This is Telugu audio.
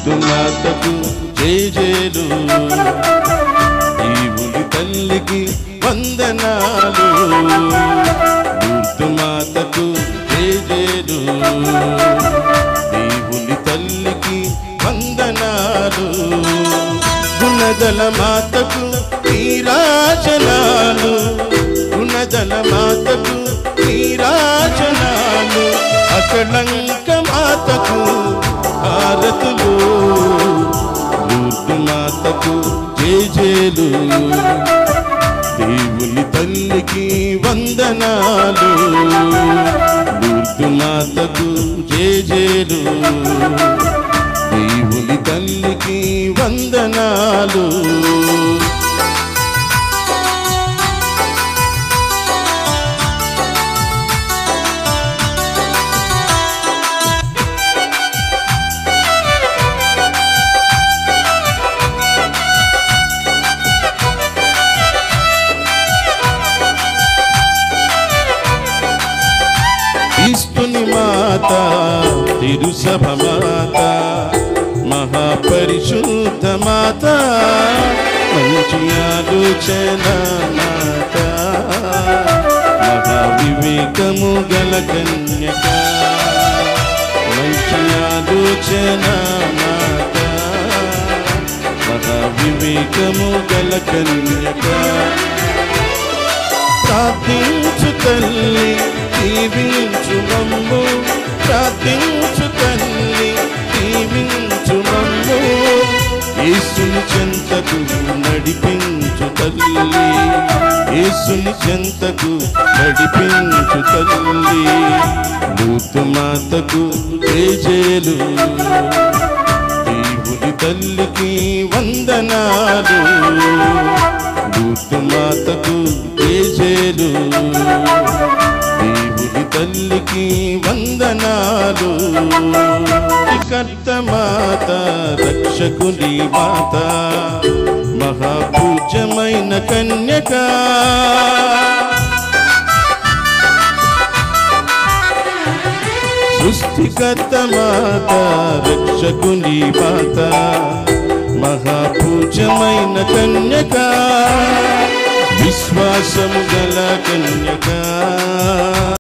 దుర్దు మాతకు జేజేలు దేవుని తల్లికి వందనాలు దుర్దు మాతకు జేజేలు దేవుని తల్లికి వందనాలు గుణదల మాతకు నీరాజనాలు గుణదల మాతకు నీరాజనాలు అకళంక మాతకు హారతులు లూర్దు మాతకు జేజేలు దేవుని తల్లికి వందనాలు లూర్దు మాతకు జేజేలు దేవుని తల్లికి వందనాలు క్రీస్తుని మాత తిరుసభ మాత మహాపరిశుద్ధ మాత మంచి ఆలోచన మాత మహావివేకము గల కన్యక మంచి ఆలోచన మాత మహావివేకము గల కన్యక ప్రార్థించు తల్లి దీవించు మమ్ము ప్రార్థించు తల్లి దీవించు మమ్ము యేసుని చెంతకు నడిపించు తల్లి యేసుని చెంతకు నడిపించు తల్లి లూతు మాతకు జేజేలు దేవుని తల్లికి వందనాలు దూతు మాతకు జేజేలు దేవుని తల్లికి వందనాలు కర్త మాత రక్షకుని మాత మహాపూజ్యమైన కన్యక సృష్టికర్త మాత రక్షకుని మాత మహాపూజ్యమైన కన్యక విశ్వాసము గల కన్యక